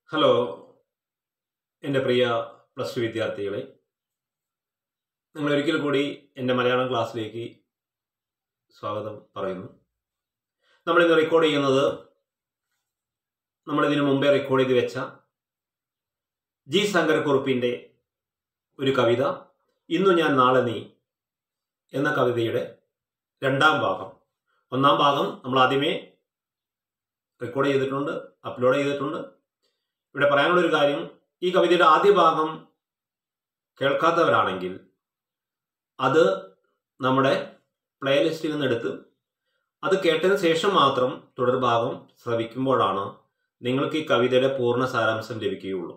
Hello എൻ്റെ പ്രിയ plus two വിദ്യാർത്ഥികളെ നിങ്ങൾ ഒരിക്കൽ കൂടി എൻ്റെ മലയാളം ക്ലാസ്സിലേക്ക് സ്വാഗതം പറയുന്നു നമ്മളിന്ന് റെക്കോർഡ് ചെയ്യുന്നത് നമ്മളിതിനു മുമ്പേ റെക്കോർഡ് ചെയ്ത് വെച്ച ജി ശങ്കരക്കുറുപ്പിൻ്റെ ഒരു കവിത ഇന്നു ഞാൻ നാളെ നീ എന്ന കവിതയുടെ രണ്ടാം ഭാഗം ഒന്നാം ഭാഗം നമ്മൾ ആദ്യമേ റെക്കോർഡ് ചെയ്തിട്ടുണ്ട് അപ്ലോഡ് ചെയ്തിട്ടുണ്ട് ഇവിടെ പറയാനുള്ള ഒരു കാര്യം ഈ കവിതയുടെ ആദ്യ ഭാഗം കേൾക്കാത്തവരാണെങ്കിൽ അത് നമ്മുടെ പ്ലേലിസ്റ്റിൽ നിന്ന് എടുത്ത് അത് കേട്ടതിന് ശേഷം മാത്രം തുടർഭാഗം ശ്രവിക്കുമ്പോഴാണ് നിങ്ങൾക്ക് ഈ കവിതയുടെ പൂർണ്ണ സാരാംശം ലഭിക്കുകയുള്ളൂ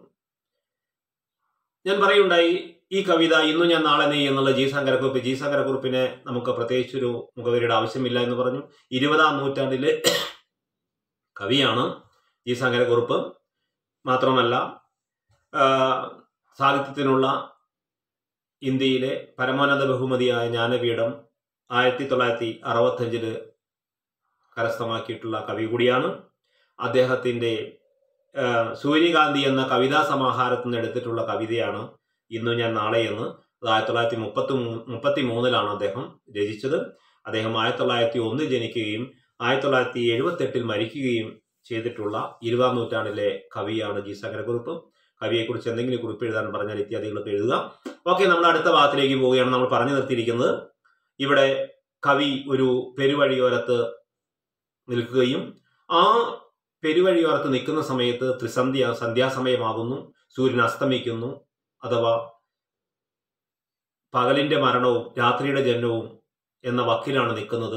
ഞാൻ പറയുണ്ടായി ഈ കവിത ഇന്നു ഞാൻ നാളെ നീ എന്നുള്ള ജി ശങ്കരക്കുറിപ്പ് ജി ശങ്കരക്കുറിപ്പിനെ നമുക്ക് പ്രത്യേകിച്ചൊരു മുഖവരിയുടെ ആവശ്യമില്ല എന്ന് പറഞ്ഞു ഇരുപതാം നൂറ്റാണ്ടിലെ കവിയാണ് ജി ശങ്കരക്കുറുപ്പ് മാത്രമല്ല ആ, സാഹിത്യത്തിനുള്ള ഇന്ത്യയിലെ പരമോന്നത ബഹുമതിയായ ജ്ഞാനപീഠം ആയിരത്തി തൊള്ളായിരത്തി അറുപത്തഞ്ചില് കരസ്ഥമാക്കിയിട്ടുള്ള കവി കൂടിയാണ് അദ്ദേഹത്തിൻ്റെ ആ, സൂര്യകാന്തി എന്ന കവിതാ സമാഹാരത്തിൽ നിന്ന് എടുത്തിട്ടുള്ള കവിതയാണ് ഇന്നു ഞാൻ നാളെ എന്ന് അത് ആയിരത്തി തൊള്ളായിരത്തി മുപ്പത്തി മുപ്പത്തി മൂന്നിലാണ് അദ്ദേഹം രചിച്ചത് അദ്ദേഹം ആയിരത്തി തൊള്ളായിരത്തി ഒന്നിൽ ജനിക്കുകയും ആയിരത്തി തൊള്ളായിരത്തി എഴുപത്തെട്ടിൽ മരിക്കുകയും ചെയ്തിട്ടുള്ള ഇരുപതാം നൂറ്റാണ്ടിലെ കവിയാണ് ജി ശങ്കരക്കുറുപ്പ് കവിയെക്കുറിച്ച് എന്തെങ്കിലും കുറിപ്പ് എഴുതാൻ പറഞ്ഞാൽ ഇത്യാദികളൊക്കെ എഴുതുക ഓക്കെ നമ്മൾ അടുത്ത ഭാഗത്തിലേക്ക് പോവുകയാണ് നമ്മൾ പറഞ്ഞു നിർത്തിയിരിക്കുന്നത് ഇവിടെ കവി ഒരു പെരുവഴിയോരത്ത് നിൽക്കുകയും ആ പെരുവഴിയോരത്ത് നിൽക്കുന്ന സമയത്ത് ത്രിസന്ധ്യ സന്ധ്യാസമയമാകുന്നു സൂര്യൻ അസ്തമിക്കുന്നു അഥവാ പകലിന്റെ മരണവും രാത്രിയുടെ ജന്മവും എന്ന വക്കിലാണ് നിൽക്കുന്നത്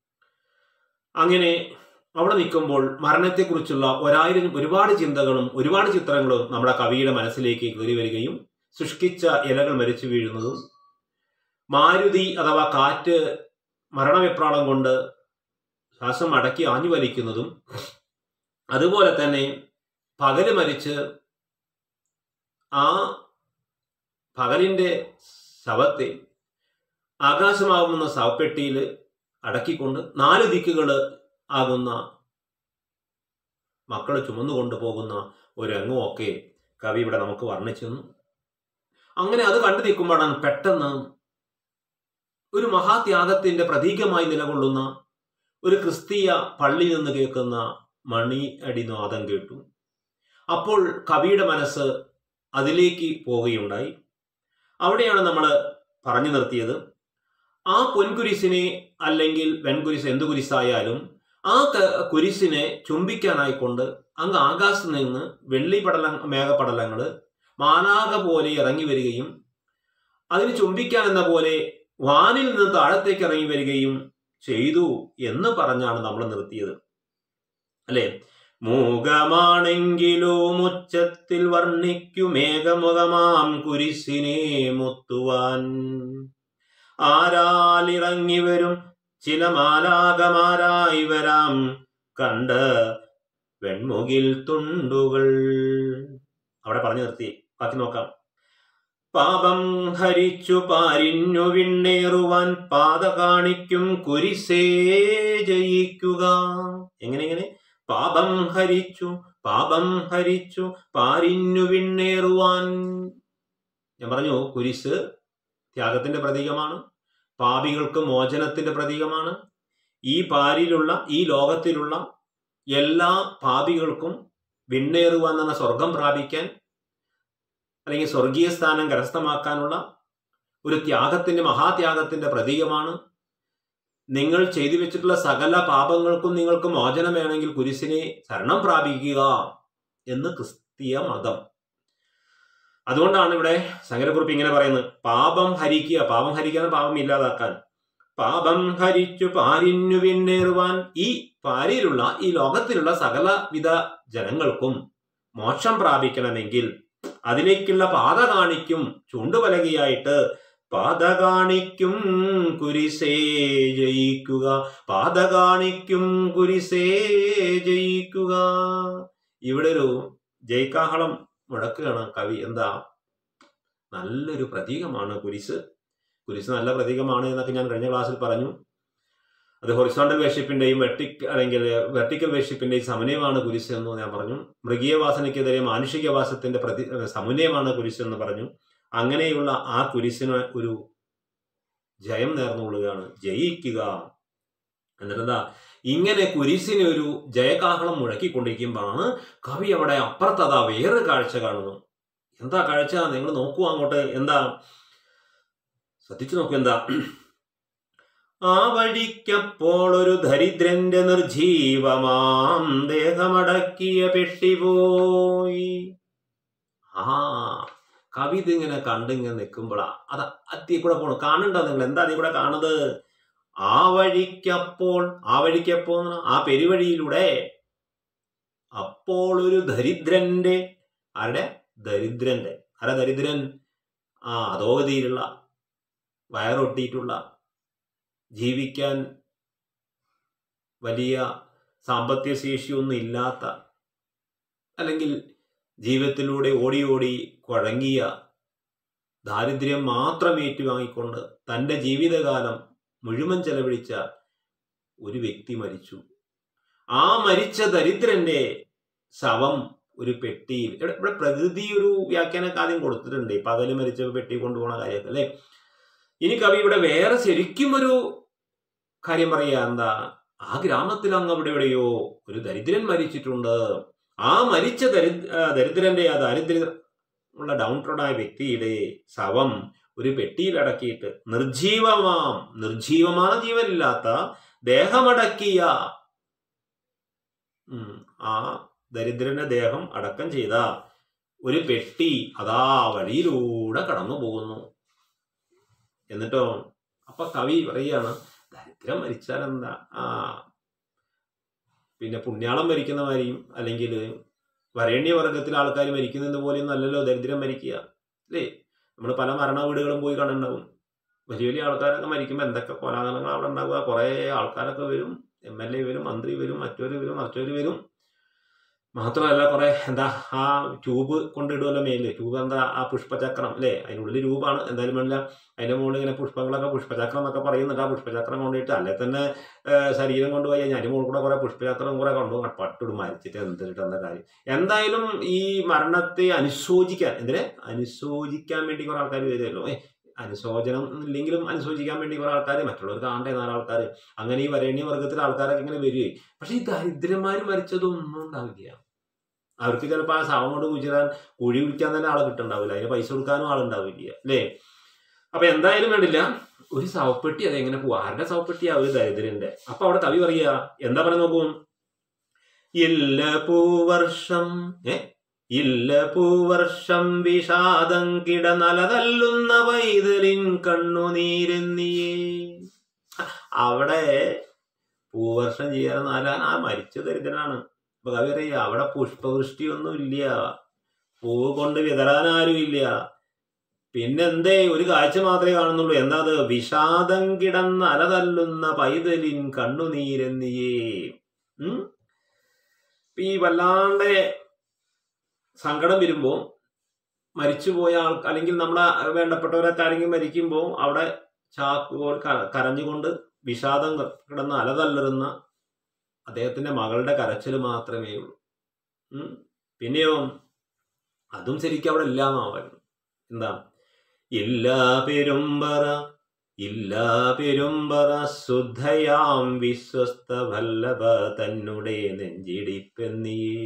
അങ്ങനെ അവിടെ നിൽക്കുമ്പോൾ മരണത്തെക്കുറിച്ചുള്ള ഒരായിരം ഒരുപാട് ചിന്തകളും ഒരുപാട് ചിത്രങ്ങളും നമ്മുടെ കവിയുടെ മനസ്സിലേക്ക് കയറി വരികയും ശുഷ്കിച്ച ഇലകൾ മരിച്ചു വീഴുന്നതും മാരുതി അഥവാ കാറ്റ് മരണവെപ്രാളം കൊണ്ട് ശ്വാസം അടക്കി ആഞ്ഞു വലിക്കുന്നതും അതുപോലെ തന്നെ പകല് മരിച്ച് ആ പകലിന്റെ ശവത്തെ ആകാശമാകുന്ന ശവപ്പെട്ടിയിൽ അടക്കിക്കൊണ്ട് നാല് ദിക്കുകൾ ആകുന്ന മക്കൾ ചുമന്നുകൊണ്ട് പോകുന്ന ഒരു രംഗമൊക്കെ കവി ഇവിടെ നമുക്ക് വർണ്ണിച്ചു തന്നു അങ്ങനെ അത് കണ്ടു നിൽക്കുമ്പോഴാണ് പെട്ടെന്ന് ഒരു മഹാത്യാഗത്തിന്റെ പ്രതീകമായി നിലകൊള്ളുന്ന ഒരു ക്രിസ്തീയ പള്ളിയിൽ നിന്ന് കേൾക്കുന്ന മണി അടിനാദം കേട്ടു അപ്പോൾ കവിയുടെ മനസ്സ് അതിലേക്ക് പോവുകയുണ്ടായി അവിടെയാണ് നമ്മൾ പറഞ്ഞു നിർത്തിയത് ആ പൊൻകുരിശിനെ അല്ലെങ്കിൽ വെൺകുരിശ് എന്ത് കുരിശായാലും ആ ക- കുരിശിനെ ചുംബിക്കാനായിക്കൊണ്ട് അങ്ങ് ആകാശത്ത് നിന്ന് വെള്ളി പടല മേഘപടലങ്ങൾ മാനാക പോലെ ഇറങ്ങി വരികയും അതിന് ചുംബിക്കാൻ എന്ന പോലെ വാനിൽ നിന്ന് താഴത്തേക്ക് ഇറങ്ങി വരികയും ചെയ്തു എന്ന് പറഞ്ഞാണ് നമ്മൾ നിർത്തിയത് അല്ലെ മൂകമാണെങ്കിലും ഉച്ചത്തിൽ വർണ്ണിക്കുമേഘമുഖമാം കുരിശിനെ മുത്തുവാൻ ആരാലിറങ്ങി വരും ചില മാലാകമാരായി വരാം കണ്ട് വെൺമുകിൽ തുണ്ടുകൾ അവിടെ പറഞ്ഞു നിർത്തി ബാക്കി നോക്കാം പാപം ഹരിച്ചു പാരിഞ്ഞു വിണ്ണേറുവാൻ പാത കാണിക്കും കുരിശേ ജയിക്കുക എങ്ങനെ എങ്ങനെ പാപം ഹരിച്ചു പാപം ഹരിച്ചു പാരിഞ്ഞു വിണ്ണേറുവാൻ ഞാൻ പറഞ്ഞു കുരിശ് ത്യാഗത്തിന്റെ പ്രതീകമാണ് പാപികൾക്ക് മോചനത്തിന്റെ പ്രതീകമാണ് ഈ പാരിലുള്ള ഈ ലോകത്തിലുള്ള എല്ലാ പാപികൾക്കും വിണ്ണേറുവാൻ എന്ന സ്വർഗം പ്രാപിക്കാൻ അല്ലെങ്കിൽ സ്വർഗീയ സ്ഥാനം കരസ്ഥമാക്കാനുള്ള ഒരു ത്യാഗത്തിന്റെ മഹാത്യാഗത്തിന്റെ പ്രതീകമാണ് നിങ്ങൾ ചെയ്തു വെച്ചിട്ടുള്ള സകല പാപങ്ങൾക്കും നിങ്ങൾക്ക് മോചനം വേണമെങ്കിൽ കുരിശിനെ ശരണം പ്രാപിക്കുക എന്ന് ക്രിസ്തീയ മതം അതുകൊണ്ടാണ് ഇവിടെ ശങ്കരക്കുറിപ്പ് ഇങ്ങനെ പറയുന്നത് പാപം ഹരിക്കുക പാപം ഹരിക്കാൻ പാപം ഇല്ലാതാക്കാൻ പാപം ഹരിച്ചു പാരിഞ്ഞു പിന്നേറുവാൻ ഈ പാരിയിലുള്ള ഈ ലോകത്തിലുള്ള സകലവിധ ജനങ്ങൾക്കും മോക്ഷം പ്രാപിക്കണമെങ്കിൽ അതിലേക്കുള്ള പാത കാണിക്കും ചൂണ്ടുപലകയായിട്ട് പാത കാണിക്കും കുരിശേ ജയിക്കുക പാത കാണിക്കും കുരിശേ ജയിക്കുക ഇവിടെ ഒരു ജയിക്കാഹളം മുഴക്കുകയാണ് കവി എന്താ നല്ലൊരു പ്രതീകമാണ് കുരിശ് കുരിശ് നല്ല പ്രതീകമാണ് എന്നൊക്കെ ഞാൻ കഴിഞ്ഞ ക്ലാസ്സിൽ പറഞ്ഞു അത് ഹൊറിസോണ്ടൽ വേഷിപ്പിന്റെയും വെർട്ടിക് അല്ലെങ്കിൽ വെർട്ടിക്കൽ വേഷിപ്പിന്റെയും സമന്വയമാണ് കുരിശ് എന്ന് ഞാൻ പറഞ്ഞു മൃഗീയ വാസനയ്ക്കെതിരെ മാനുഷിക വാസത്തിന്റെ പ്രതി സമന്വയമാണ് കുരിശ് എന്ന് പറഞ്ഞു അങ്ങനെയുള്ള ആ കുരിശിന് ഒരു ജയം നേർന്നുകൊള്ളുകയാണ് ജയിക്കുക എന്നിട്ടെന്താ ഇങ്ങനെ കുരിശിന് ഒരു ജയകാഹളം മുഴക്കിക്കൊണ്ടിരിക്കുമ്പോഴാണ് കവി അവിടെ അപ്പുറത്തതാ വേറെ കാഴ്ച കാണുന്നു എന്താ കാഴ്ച നിങ്ങൾ നോക്കൂ അങ്ങോട്ട് എന്താ ശ്രദ്ധിച്ചു നോക്കൂ എന്താ ആ വഴിക്കപ്പോൾ ഒരു ദരിദ്രന്റെ നിർജീവമാം ദേഹമടക്കിയ പെട്ടിപോയി ആ കവി ഇതിങ്ങനെ കണ്ടിങ്ങനെ നിൽക്കുമ്പോഴാ അത് അത്തി കൂടെ പോണു കാണുണ്ടോ നിങ്ങൾ എന്താ അതി കൂടെ കാണുന്നത് ആ വഴിക്കപ്പോൾ ആ വഴിക്കപ്പോ എന്ന് പറഞ്ഞാ ആ പെരുവഴിയിലൂടെ അപ്പോൾ ഒരു ദരിദ്രന്റെ ആരുടെ ദരിദ്രന്റെ ആരാ ദരിദ്രൻ ആ അധോഗതിയിലുള്ള വയറൊട്ടിയിട്ടുള്ള ജീവിക്കാൻ വലിയ സാമ്പത്തിക ശേഷിയൊന്നും ഇല്ലാത്ത അല്ലെങ്കിൽ ജീവിതത്തിലൂടെ ഓടി ഓടി കുഴങ്ങിയ ദാരിദ്ര്യം മാത്രം ഏറ്റുവാങ്ങിക്കൊണ്ട് തൻ്റെ ജീവിതകാലം മുഴുവൻ ചെലവഴിച്ച ഒരു വ്യക്തി മരിച്ചു ആ മരിച്ച ദരിദ്രന്റെ ശവം ഒരു പെട്ടിയിൽ ഇവിടെ ഇവിടെ പ്രകൃതി ഒരു വ്യാഖ്യാനമൊക്കെ ആദ്യം കൊടുത്തിട്ടുണ്ട് ഈ പകല് മരിച്ച പെട്ടി കൊണ്ടുപോകുന്ന കാര്യമൊക്കെ അല്ലേ ഇനി കവി ഇവിടെ വേറെ ശരിക്കും ഒരു കാര്യം പറയാ എന്താ ആ ഗ്രാമത്തിൽ അങ്ങ് അവിടെ എവിടെയോ ഒരു ദരിദ്രൻ മരിച്ചിട്ടുണ്ട് ആ മരിച്ച ദരി ആ ദരിദ്രന്റെ ആ ദാരിദ്ര്യ ഉള്ള ഡൗൺ ട്രോഡായ വ്യക്തിയുടെ ശവം ഒരു പെട്ടിയിൽ അടക്കിയിട്ട് നിർജീവമാം നിർജീവமான ജീവനില്ലാത്ത ദേഹമടക്കിയ ഉം, ആ ദരിദ്രന്റെ ദേഹം അടക്കം ചെയ്ത ഒരു പെട്ടി അതാ വഴിയിലൂടെ കടന്നു പോകുന്നു എന്നിട്ടോ അപ്പൊ കവി പറയാണ് ദരിദ്രം മരിച്ചാൽ എന്താ ആ പിന്നെ പുണ്യാളം മരിക്കുന്ന മാതിരിയും അല്ലെങ്കിൽ വരേണ്യവർഗത്തിലെ ആൾക്കാർ മരിക്കുന്നത് പോലെയൊന്നും അല്ലല്ലോ ദരിദ്രം മരിക്കുക അല്ലേ നമ്മൾ പല മരണ വീടുകളും പോയി കണ്ടുണ്ടാവും വലിയ വലിയ ആൾക്കാരൊക്കെ മരിക്കുമ്പോൾ എന്തൊക്കെ കോലാഹലങ്ങൾ അവിടെ ഉണ്ടാവുക കുറേ ആൾക്കാരൊക്കെ വരും എം എൽ എ വരും മന്ത്രി വരും മറ്റൊരു വരും മറ്റൊരു വരും മാത്രമല്ല കുറെ എന്താ ആ ട്യൂബ് കൊണ്ടിടുമല്ലോ മേലില് ട്യൂബ് എന്താ ആ പുഷ്പചക്രം അല്ലേ അതിനുള്ളിൽ രൂപമാണ് എന്തായാലും വേണ്ടില്ല അതിന്റെ മുകളിൽ ഇങ്ങനെ പുഷ്പങ്ങളൊക്കെ പുഷ്പചക്രം എന്നൊക്കെ പറയുന്നുണ്ട് ആ പുഷ്പചക്രം കൊണ്ടിട്ട് അല്ലെ തന്നെ ഏ, ശരീരം കൊണ്ടുപോയി ഞാൻ മുകളിൽ കൂടെ കുറെ പുഷ്പചക്രം കുറെ കൊണ്ടു പട്ടിടും മരിച്ചിട്ട് എന്തിട്ട് എന്താ കാര്യം എന്തായാലും ഈ മരണത്തെ അനുശോചിക്കാൻ എന്തിനെ അനുശോചിക്കാൻ വേണ്ടി കുറെ ആൾക്കാർ വരുമല്ലോ ഏ അനുശോചനം ഇല്ലെങ്കിലും അനുശോചിക്കാൻ വേണ്ടി കുറെ ആൾക്കാർ മറ്റുള്ളവർ കാണണ്ടേ നാല് ആൾക്കാർ അങ്ങനെ ഈ വരേണ്യ വർഗത്തിലെ ആൾക്കാരൊക്കെ ഇങ്ങനെ വരികയും പക്ഷെ ഈ ദരിദ്രന്മാർ മരിച്ചതൊന്നും ഉണ്ടാവില്ല അവർക്ക് ചിലപ്പോൾ ആ ശവം കൊണ്ട് കുഴിച്ചിടാൻ കുഴി കുഴിക്കാൻ തന്നെ ആളെ കിട്ടുണ്ടാവില്ല അതിന് പൈസ കൊടുക്കാനും ആളുണ്ടാവില്ല അല്ലേ അപ്പൊ എന്തായാലും വേണ്ടില്ല ഒരു ശവപ്പെട്ടി അതെങ്ങനെ പോവും ആരുടെ ശവപ്പെട്ടിയാ ഒരു ദരിദ്രന്റെ അപ്പൊ അവിടെ കവി പറയാ എന്താ പറയാൻ നോക്കും ഇല്ല പൂവർഷം ഏ ഇല്ല പൂവർഷം വിഷാദം കിട നലതല്ലുന്ന വൈതലിൻ കണ്ണുനീരെന്നിയേ അവിടെ പൂവർഷം ചെയ്യാൻ നാലാൻ ആ മരിച്ച ദരിദ്രനാണ് അപ്പൊ കവി പറയാ അവിടെ പുഷ്പവൃഷ്ടിയൊന്നും ഇല്ല പൂവ് കൊണ്ട് വിതറാൻ ആരും ഇല്ല പിന്നെന്തേ ഒരു കാഴ്ച മാത്രമേ കാണുന്നുള്ളൂ എന്താ അത് വിഷാദം കിടന്ന് അലതല്ലുന്ന പൈതലിൻ കണ്ണുനീരെന്നിയേ ഉം ഇപ്പൊ ഈ വല്ലാണ്ട് സങ്കടം വരുമ്പോ മരിച്ചുപോയ ആൾ അല്ലെങ്കിൽ നമ്മളെ വേണ്ടപ്പെട്ടവരൊക്കെ ആരെങ്കിലും മരിക്കുമ്പോൾ അവിടെ ചാക്കുകൾ ക- കരഞ്ഞുകൊണ്ട് വിഷാദം കിടന്ന് അലതല്ലറുന്ന അദ്ദേഹത്തിന്റെ മകളുടെ കരച്ചിൽ മാത്രമേ ഉള്ളൂ ഉം. പിന്നെയോ അതും ശരിക്കും അവിടെ ഇല്ല എന്നാ പറയുന്നത് എന്താ ഇല്ല പെരുമ്പറ ഇല്ല പെരുമ്പറ ശുദ്ധയാം വിശ്വസ്ത വല്ലഭ തന്നെ നെഞ്ചിടിപ്പെന്നിയേ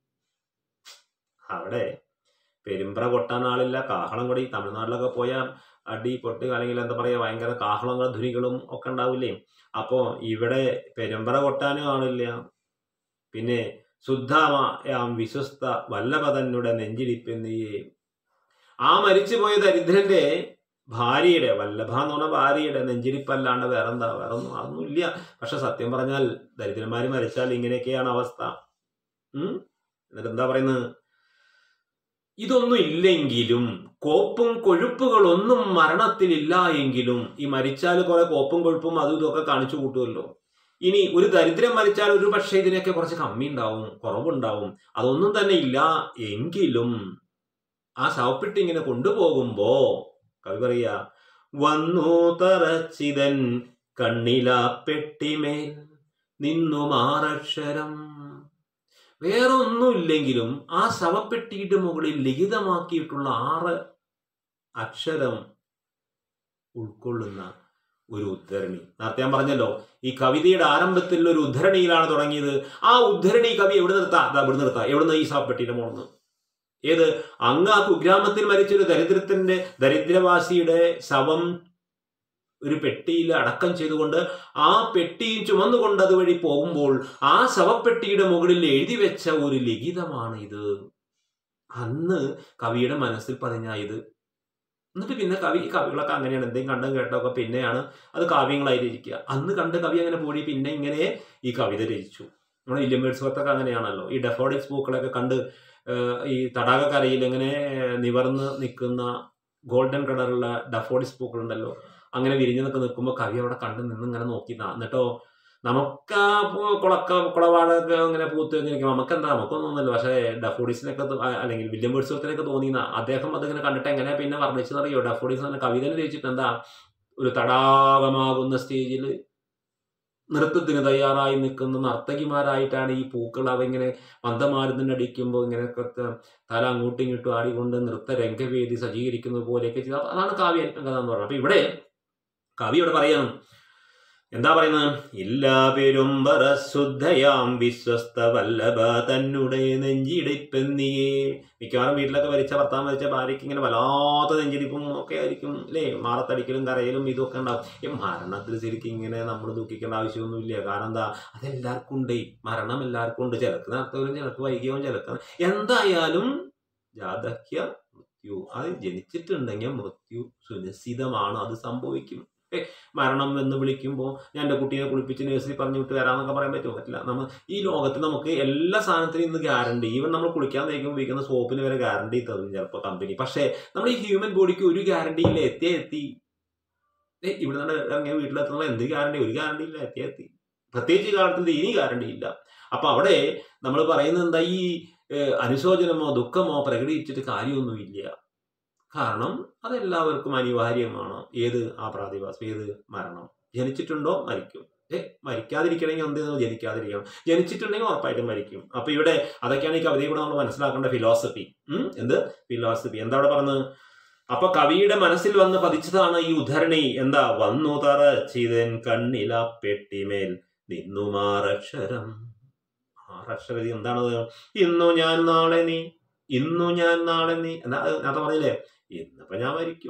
അവിടെ പെരുമ്പറ കൊട്ടാൻ ആളില്ല കാഹളം കൂടി തമിഴ്നാട്ടിലൊക്കെ പോയാൽ അടി പൊട്ടി അല്ലെങ്കിൽ എന്താ പറയാ ഭയങ്കര കാഹളങ്ങളും ധ്വനികളും ഒക്കെ ഉണ്ടാവില്ലേ അപ്പോ ഇവിടെ പെരുമ്പറ കൊട്ടാനും ആളില്ല പിന്നെ ശുദ്ധമാം വിശ്വസ്ത വല്ലഭ തന്നെ നെഞ്ചിടിപ്പെന്നിയേ ആ മരിച്ചുപോയ ദരിദ്രന്റെ ഭാര്യയുടെ വല്ലഭ എന്ന് പറഞ്ഞ ഭാര്യയുടെ നെഞ്ചിരിപ്പല്ലാണ്ട് വേറെന്താ വേറെ ഒന്നും അതൊന്നും ഇല്ല പക്ഷെ സത്യം പറഞ്ഞാൽ ദരിദ്രന്മാര് മരിച്ചാൽ ഇങ്ങനെയൊക്കെയാണ് അവസ്ഥ ഉം എന്നിട്ട് എന്താ പറയുന്നത് ഇതൊന്നും ഇല്ലെങ്കിലും കോപ്പും കൊഴുപ്പുകളൊന്നും മരണത്തിലില്ല എങ്കിലും ഈ മരിച്ചാൽ കുറെ കോപ്പും കൊഴുപ്പും അതും ഇതൊക്കെ കാണിച്ചു കൂട്ടുമല്ലോ ഇനി ഒരു ദരിദ്രം മരിച്ചാൽ ഒരു പക്ഷേ ഇതിനൊക്കെ കുറച്ച് കമ്മി ഉണ്ടാവും കുറവുണ്ടാവും അതൊന്നും തന്നെ ഇല്ല എങ്കിലും ആ ശവപ്പെട്ടി ഇങ്ങനെ കൊണ്ടുപോകുമ്പോ കവി പറയാ വന്നു തറച്ചിതൻ കണ്ണിലാ പെട്ടിമേൽ നിന്നു മാറക്ഷരം വേറെ ഒന്നുമില്ലെങ്കിലും ആ ശവപ്പെട്ടിയുടെ മുകളിൽ ലിഖിതമാക്കിയിട്ടുള്ള ആറ് അക്ഷരം ഉൾക്കൊള്ളുന്ന ഒരു ഉദ്ധരണി നേരത്തെ ഞാൻ പറഞ്ഞല്ലോ ഈ കവിതയുടെ ആരംഭത്തിൽ ഒരു ഉദ്ധരണിയിലാണ് തുടങ്ങിയത് ആ ഉദ്ധരണി കവി എവിടെ നിർത്താം അതാ ഇവിടെ നിർത്താം എവിടുന്ന് ഈ ശവപ്പെട്ടിയുടെ മുകളിൽ ഏത് അങ്ങ് ആ കുഗ്രാമത്തിൽ മരിച്ചൊരു ദരിദ്രത്തിന്റെ ദരിദ്രവാസിയുടെ ശവം ഒരു പെട്ടിയിൽ അടക്കം ചെയ്തുകൊണ്ട് ആ പെട്ടിയും ചുമന്നുകൊണ്ട് അതുവഴി പോകുമ്പോൾ ആ ശവപ്പെട്ടിയുടെ മുകളിൽ എഴുതി വെച്ച ഒരു ലിഖിതമാണ് ഇത് അന്ന് കവിയുടെ മനസ്സിൽ പതിഞ്ഞ ഇത് എന്നിട്ട് പിന്നെ കവി ഈ കവികളൊക്കെ അങ്ങനെയാണ് എന്തെങ്കിലും കണ്ടും കേട്ടൊക്കെ പിന്നെയാണ് അത് കാവ്യങ്ങളായിരിക്കുക അന്ന് കണ്ട് കവി അങ്ങനെ പോയി പിന്നെ ഇങ്ങനെ ഈ കവിത രചിച്ചു നമ്മുടെ വില്യം വേഴ്സ്വർത്ത് അങ്ങനെയാണല്ലോ ഈ ഡെഫോഡിക്സ് പൂക്കളൊക്കെ കണ്ട് ഏഹ്, ഈ തടാകക്കരയിൽ ഇങ്ങനെ നിവർന്ന് നിൽക്കുന്ന ഗോൾഡൻ കളറുള്ള ഡഫോഡിസ് പൂക്കളുണ്ടല്ലോ അങ്ങനെ വിരിഞ്ഞു നിൽക്ക് നിൽക്കുമ്പോൾ കവി അവിടെ കണ്ട് നിന്ന് ഇങ്ങനെ നോക്കി നിന്നാ. എന്നിട്ടോ നമുക്ക് ആ പൂ- കുളക്ക കുളവാടൊക്കെ ഇങ്ങനെ പൂത്ത് ഇരിക്കും നമുക്ക് എന്താ നമുക്കൊന്നും ഒന്നുമില്ല പക്ഷേ ഡഫോഡിസിനൊക്കെ തോ- ആ, അല്ലെങ്കിൽ വില്യം വേഴ്സ്വർത്തിനൊക്കെ തോന്നിയെന്ന അദ്ദേഹം അതിങ്ങനെ കണ്ടിട്ട് എങ്ങനെ പിന്നെ വർണ്ണിച്ചതറിയോ ഡഫോഡിസ് എന്ന കവിതയിൽ രചിച്ചിട്ട് എന്താ ഒരു തടാകമാകുന്ന സ്റ്റേജിൽ നൃത്തത്തിന് തയ്യാറായി നിൽക്കുന്ന നർത്തകിമാരായിട്ടാണ് ഈ പൂക്കൾ അവ ഇങ്ങനെ മന്ദമാരുന്നടിക്കുമ്പോൾ ഇങ്ങനെ ക- തല അങ്ങോട്ടും ഇങ്ങോട്ടും ആടിക്കൊണ്ട് നൃത്ത രംഗവേദി സജ്ജീകരിക്കുന്നത് പോലെയൊക്കെ ചെയ്ത അതാണ് കാവ്യ കഥ എന്ന് പറയുന്നത് അപ്പൊ ഇവിടെ കവി ഇവിടെ പറയണം എന്താ പറയുന്നത് എല്ലാ പേരും ശുദ്ധയാം വിശ്വസ്ത വല്ലഭ തന്നെ നെഞ്ചിടിപ്പെന്നിയേ മിക്കവാറും വീട്ടിലൊക്കെ വരിച്ച ഭർത്താവ് വരിച്ച ഭാര്യയ്ക്ക് ഇങ്ങനെ വല്ലാത്ത നെഞ്ചിടിപ്പും ഒക്കെ ആയിരിക്കും അല്ലേ മാറത്തടിക്കലും കരയലും ഇതൊക്കെ ഉണ്ടാവും ഈ മരണത്തിൽ ശരിക്കും ഇങ്ങനെ നമ്മൾ ദുഃഖിക്കേണ്ട ആവശ്യമൊന്നുമില്ല കാരണം എന്താ അതെല്ലാവർക്കും ഉണ്ട് മരണം എല്ലാവർക്കും ഉണ്ട് ചിലക്ക് നേരത്തെ ചിലക്ക് വൈകിയാവും ചിലക്ക് എന്തായാലും ജാതക്യ മൃത്യു അത് ജനിച്ചിട്ടുണ്ടെങ്കിൽ മൃത്യു സുനിശ്ചിതമാണ് അത് സംഭവിക്കും ഏ, മരണം എന്ന് വിളിക്കുമ്പോൾ ഞാൻ എൻ്റെ കുട്ടീനെ കുളിപ്പിച്ച് നേഴ്സറി പറഞ്ഞു വിട്ട് വരാമെന്നൊക്കെ പറയാൻ പറ്റുമോ പറ്റില്ല നമ്മൾ ഈ ലോകത്ത് നമുക്ക് എല്ലാ സാധനത്തിനും ഇന്ന് ഗ്യാരണ്ടി ഈവൻ നമ്മൾ കുളിക്കാൻ തേക്കും ഉപയോഗിക്കുന്ന സോപ്പിന് വരെ ഗ്യാരണ്ടി തരും ചിലപ്പോൾ കമ്പനി പക്ഷേ നമ്മുടെ ഈ ഹ്യൂമൻ ബോഡിക്ക് ഒരു ഗ്യാരണ്ടി ഇല്ല എത്തിയ എത്തി ഏ ഇവിടെ നിന്ന് ഇറങ്ങിയ വീട്ടിലെത്തുന്ന എന്ത് ഗ്യാരണ്ടി ഒരു ഗ്യാരണ്ടി ഇല്ല എത്തിയ എത്തി പ്രത്യേകിച്ച് ഈ കാലത്തിൽ ഇനി ഗ്യാരണ്ടി ഇല്ല അപ്പൊ അവിടെ നമ്മൾ പറയുന്നത് എന്താ ഈ ഏഹ്, അനുശോചനമോ ദുഃഖമോ പ്രകടിപ്പിച്ചിട്ട് കാര്യമൊന്നുമില്ല കാരണം അതെല്ലാവർക്കും അനിവാര്യമാണ് ഏത് ആ പ്രാതിഭാസം ഏത് മരണം ജനിച്ചിട്ടുണ്ടോ മരിക്കും ഏ മരിക്കാതിരിക്കണമെങ്കിൽ എന്ത് ചെയ്യണം? ജനിക്കാതിരിക്കണം ജനിച്ചിട്ടുണ്ടെങ്കിൽ ഉറപ്പായിട്ടും മരിക്കും അപ്പൊ ഇവിടെ അതൊക്കെയാണ് ഈ കവിതയിൽ കൂടെ നമ്മൾ മനസ്സിലാക്കേണ്ട ഫിലോസഫി എന്ത് ഫിലോസഫി എന്താ അവിടെ പറഞ്ഞത് അപ്പൊ കവിയുടെ മനസ്സിൽ വന്ന് പതിച്ചതാണ് ഈ ഉദ്ധരണി എന്താ വന്നു തറ ചെയ്തൻ കണ്ണില പെട്ടിമേൽ നിന്നു മാറക്ഷരം ആറക്ഷരം എന്താണത് ഇന്നു ഞാൻ നാളെ നീ ഇന്നു ഞാൻ നാളെ നീ എന്നാ അത് നേരത്തെ പറഞ്ഞില്ലേ ഇന്നിപ്പോ ഞാൻ മരിക്കും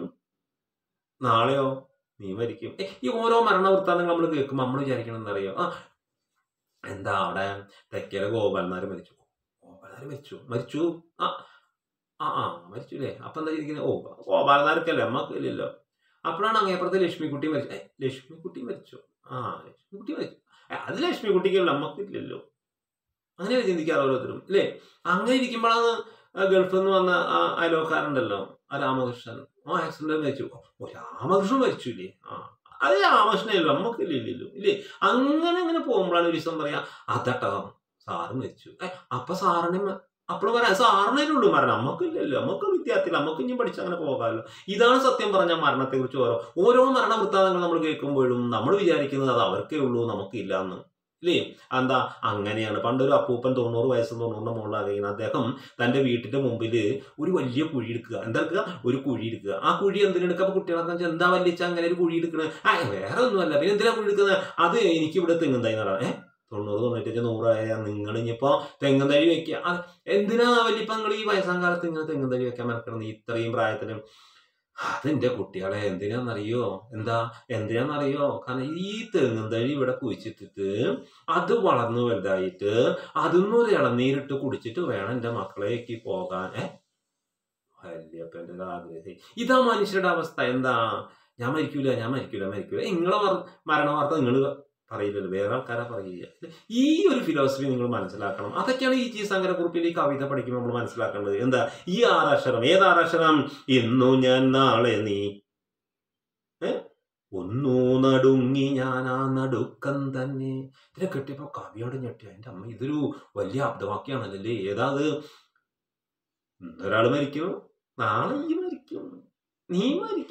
നാളെയോ നീ മരിക്കും ഏ, ഈ ഓരോ മരണ വൃത്താന്തങ്ങൾ നമ്മൾ കേൾക്കുമ്പോൾ നമ്മൾ വിചാരിക്കണം എന്താ ആ എന്താ അവിടെ തെക്കേല ഗോപാലന്മാര് മരിച്ചു ഗോപാലന്മാര് മരിച്ചു മരിച്ചു ആ ആ ആ മരിച്ചു അല്ലേ അപ്പൊ എന്താ ഇരിക്കുന്നത് ഓ ഗോപാലന്മാർക്കല്ലേ അമ്മക്ക് ഇല്ലല്ലോ അപ്പോഴാണ് അങ്ങേപ്പുറത്ത് ലക്ഷ്മിക്കുട്ടി മരിച്ചു ഏ ലക്ഷ്മിക്കുട്ടി മരിച്ചു ആ ലക്ഷ്മിക്കുട്ടി മരിച്ചു ഏ, അത് ലക്ഷ്മിക്കുട്ടിക്കല്ലോ അമ്മക്ക് ഇല്ലല്ലോ അങ്ങനെയല്ലേ ചിന്തിക്കാറ് ഓരോരുത്തരും അല്ലേ അങ്ങനെ ഇരിക്കുമ്പോഴാണ് ആ ഗൾഫിൽ നിന്ന് വന്ന ആ അയലോക്കാരുണ്ടല്ലോ ആ രാമകൃഷ്ണൻ ആ ആക്സിഡന്റ് മരിച്ചു ഓ രാമകൃഷ്ണൻ മരിച്ചു ഇല്ലേ ആ അത് രാമകൃഷ്ണനല്ലോ നമുക്കില്ല ഇല്ലല്ലോ ഇല്ലേ അങ്ങനെ അങ്ങനെ പോകുമ്പോഴാണ് ഒരു ദിവസം പറയാ അതട്ടോ സാറ് മരിച്ചു ഏ അപ്പൊ സാറിനെ അപ്പോഴും പറയാം സാറിനേ ഉള്ളൂ മരണം നമുക്കില്ലല്ലോ നമുക്ക് വിദ്യാർത്ഥി നമുക്ക് ഇനി പഠിച്ച് അങ്ങനെ പോകാമല്ലോ ഇതാണ് സത്യം പറഞ്ഞ മരണത്തെ കുറിച്ച് ഓരോ ഓരോ മരണ വൃത്താന്തങ്ങൾ നമ്മൾ കേൾക്കുമ്പോഴും നമ്മൾ വിചാരിക്കുന്നത് അത് അവർക്കേ ഉള്ളൂ നമുക്കില്ല എന്ന് ഇല്ലേ എന്താ അങ്ങനെയാണ് പണ്ടൊരു അപ്പൂപ്പൻ തൊണ്ണൂറ് വയസ്സ് തൊണ്ണൂറിന് മുകളിലാകുകയാണ് അദ്ദേഹം തന്റെ വീട്ടിന്റെ മുമ്പിൽ ഒരു വലിയ കുഴി എടുക്കുക എന്താ എടുക്കുക ഒരു കുഴി എടുക്കുക ആ കുഴി എന്തിനെടുക്കുക അപ്പൊ കുട്ടികളൊക്കെ വെച്ചാൽ എന്താ വലിച്ച അങ്ങനെ ഒരു കുഴി എടുക്കണത് ആ വേറെ ഒന്നുമല്ല പിന്നെ എന്തിനാ കുഴി എടുക്കുന്നത് അത് എനിക്ക് ഇവിടെ തെങ്ങും തൈ നടാം ഏഹ് തൊണ്ണൂറ് തൊണ്ണൂറ്റഞ്ച് നൂറായ നിങ്ങൾ ഇനിയിപ്പോ തെങ്ങും തൈ വെക്കുക അത് എന്തിനാ വലിയപ്പ നിങ്ങൾ ഈ വയസ്സാം കാലത്ത് ഇങ്ങനെ തെങ്ങും തൈ വെക്കാൻ മെനക്കണം ഇത്രയും പ്രായത്തിന് അതെന്റെ കുട്ടികളെ എന്തിനാന്നറിയോ എന്താ എന്തിനാന്നറിയോ കാരണം ഈ തെങ്ങും തഴി ഇവിടെ കുഴിച്ചിട്ടിട്ട് അത് വളർന്നു വലുതായിട്ട് അതൊന്നൊരു ഇളനീരിട്ട് കുടിച്ചിട്ട് വേണം എൻ്റെ മക്കളേക്ക് പോകാൻ ഏ വല്യപ്പൻ്റെ ഒരു ആഗ്രഹം ഇതാ മനുഷ്യരുടെ അവസ്ഥ എന്താ ഞാൻ മരിക്കൂല ഞാൻ മരിക്കൂല മരിക്കൂല നിങ്ങളെ വർ- മരണ വാർത്ത നിങ്ങൾ പറയില്ലല്ലോ വേറെ ആൾക്കാരാ പറയുക ഈ ഒരു ഫിലോസഫി നിങ്ങൾ മനസ്സിലാക്കണം അതൊക്കെയാണ് ഈ ജി സങ്കരക്കുറിപ്പിൽ ഈ കവിത പഠിക്കുമ്പോൾ നമ്മൾ മനസ്സിലാക്കേണ്ടത് എന്താ ഈ ആറക്ഷരം ഏത് ആറക്ഷരം ഇന്നു ഞാൻ നാളെ നീ ഏ? ഒന്നു നടുങ്ങി ഞാൻ ആ നടുക്കം തന്നെ ഇതിനെ കെട്ടിയപ്പോ കവിയോട് ഞെട്ടി എൻ്റെ അമ്മ ഇതൊരു വലിയ അബ്ദവാക്യാണല്ലേ ഏതാ അത് ഇന്നൊരാള് മരിക്കും നാളെ ഈ മരിക്കും നീ മരിക്കും ഏ,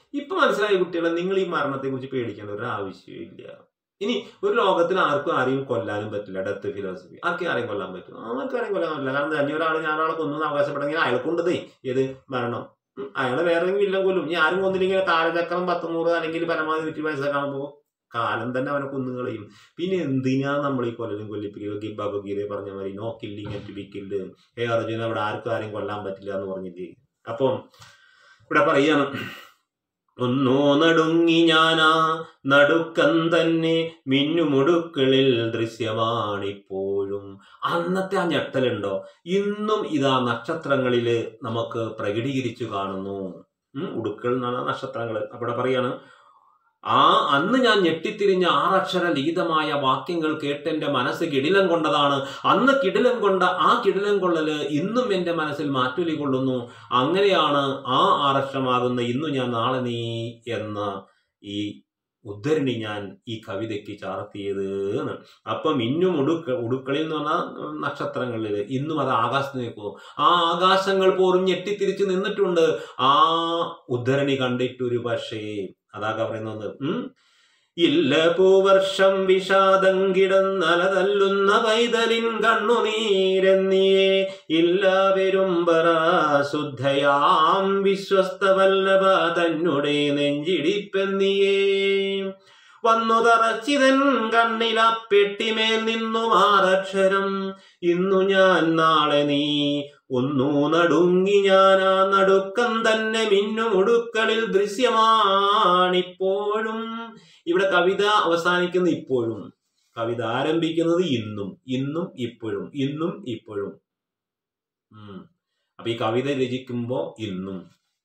ഇപ്പൊ മനസ്സിലായ കുട്ടികളെ നിങ്ങൾ ഈ മരണത്തെ കുറിച്ച് പേടിക്കേണ്ട ഒരു ആവശ്യമില്ല ഇനി ഒരു ലോകത്തിൽ ആർക്കും ആരെയും കൊല്ലാനും പറ്റില്ല ഡെത്ത് ഫിലോസഫി ആർക്കും ആരെയും കൊല്ലാൻ പറ്റും ആർക്കും ആരെയും കൊല്ലാൻ പറ്റില്ല കാരണം തന്നെ ഒരാൾ ഞാൻ ഒരാളെ കൊന്നു അവകാശപ്പെടുന്നെങ്കിൽ അയാൾക്കുണ്ടതേ ഏത് മരണം ഉം, അയാളെ വേറെ വില്ലം കൊല്ലും ഇനി ആരും കൊന്നില്ലെങ്കിൽ കാലചക്രം പത്തുനൂറ് അല്ലെങ്കിൽ പരമാവധി നൂറ്റി വയസ്സൊക്കെ കാലം തന്നെ അവനെ കൊന്നുകളയും പിന്നെ എന്തിനാ നമ്മൾ ഈ കൊല്ലലും കൊല്ലിപ്പിക്കുക ഗി- ഭഗവത്ഗീത പറഞ്ഞ മാതിരി no killing and be killed ഹേ അർജുന അവിടെ ആർക്കും ആരെയും കൊല്ലാൻ പറ്റില്ല എന്ന് പറഞ്ഞിട്ട് അപ്പം ഇവിടെ പറയാണ് ഒന്നോ നടുങ്ങി ഞാനാ നടുക്കം തന്നെ മിന്നുമുടുക്കളിൽ ദൃശ്യമാണിപ്പോഴും അന്നത്തെ ആ ഞെട്ടലുണ്ടോ ഇന്നും ഇതാ നക്ഷത്രങ്ങളിൽ നമുക്ക് പ്രകടീകരിച്ചു കാണുന്നു ഉം, ഉടുക്കൾ എന്നാണ് നക്ഷത്രങ്ങൾ അവിടെ പറയാണ് ആ അന്ന് ഞാൻ ഞെട്ടിത്തിരിഞ്ഞ ആറക്ഷര ലിഖിതമായ വാക്യങ്ങൾ കേട്ടെന്റെ മനസ്സ് കിടിലം കൊണ്ടതാണ് അന്ന് കിടിലം കൊണ്ട ആ കിടിലം കൊള്ളല് ഇന്നും എന്റെ മനസ്സിൽ മാറ്റൊലി കൊള്ളുന്നു അങ്ങനെയാണ് ആ ആറക്ഷരമാകുന്ന ഇന്നു ഞാൻ നാളെ നീ എന്ന ഈ ഉദ്ധരണി ഞാൻ ഈ കവിതയ്ക്ക് ചാർത്തിയത് എന്ന്. അപ്പം ഇന്നും ഉടുക്ക ഉടുക്കളിൽ എന്ന് പറഞ്ഞാൽ നക്ഷത്രങ്ങളിൽ ഇന്നും അത് ആകാശത്ത് നിൽക്കുന്നു ആ ആകാശങ്ങൾ പോലും ഞെട്ടിത്തിരിച്ച് നിന്നിട്ടുണ്ട് ആ ഉദ്ധരണി കണ്ടിട്ടൊരു പക്ഷേ അതാകാ പറയുന്നത് ഉം ഇല്ല പൂവർഷം വിഷാദം കിടന്നല തല്ലുന്ന പൈതലിൻ കണ്ണുനീരെന്നിയേ ഇല്ല പെരുമ്പറ ശുദ്ധയാം വിശ്വസ്ത വല്ലഭ തന്നെ നെഞ്ചിടിപ്പെന്നിയേ വന്നു തറച്ചിതൻ കണ്ണില പെട്ടിമേൽ നിന്നു ആറക്ഷരം ഇന്നു ഞാൻ നാളെ നീ ഒന്നു നടുങ്ങി ഞാൻ ആ നടുക്കം തന്നെ മിന്നുമുടുക്കളിൽ ദൃശ്യമാണിപ്പോഴും ഇവിടെ കവിത അവസാനിക്കുന്ന ഇപ്പോഴും കവിത ആരംഭിക്കുന്നത് ഇന്നും ഇന്നും ഇപ്പോഴും ഇന്നും ഇപ്പോഴും ഉം. അപ്പൊ ഈ കവിത രചിക്കുമ്പോ ഇന്നും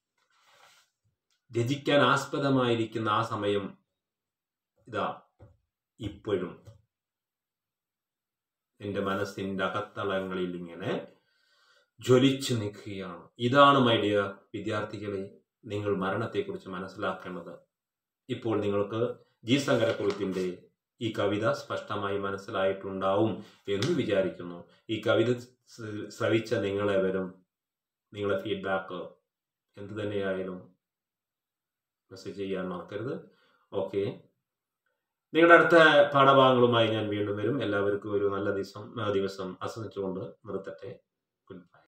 രചിക്കാൻ ആസ്പദമായിരിക്കുന്ന ആ സമയം ഇതാ ഇപ്പോഴും എൻ്റെ മനസ്സിൻ്റെ അകത്തളങ്ങളിൽ ഇങ്ങനെ ജ്വലിച്ചു നിൽക്കുകയാണ് ഇതാണ് മൈ ഡിയർ വിദ്യാർത്ഥികളെ നിങ്ങൾ മരണത്തെക്കുറിച്ച് മനസ്സിലാക്കേണ്ടത് ഇപ്പോൾ നിങ്ങൾക്ക് ജി ശങ്കരക്കുറിപ്പിൻ്റെ ഈ കവിത സ്പഷ്ടമായി മനസ്സിലായിട്ടുണ്ടാവും എന്ന് വിചാരിക്കുന്നു ഈ കവിത സ് ശ്രവിച്ച നിങ്ങളെവരും നിങ്ങളെ ഫീഡ്ബാക്ക് എന്ത് തന്നെയായാലും മെസ്സേജ് ചെയ്യാൻ മറക്കരുത് ഓക്കെ നിങ്ങളുടെ അടുത്ത പാഠഭാഗങ്ങളുമായി ഞാൻ വീണ്ടും വരും എല്ലാവർക്കും ഒരു നല്ല ദിവസം ദിവസം ആസ്വദിച്ചുകൊണ്ട് നിർത്തട്ടെ ഗുഡ് ബൈ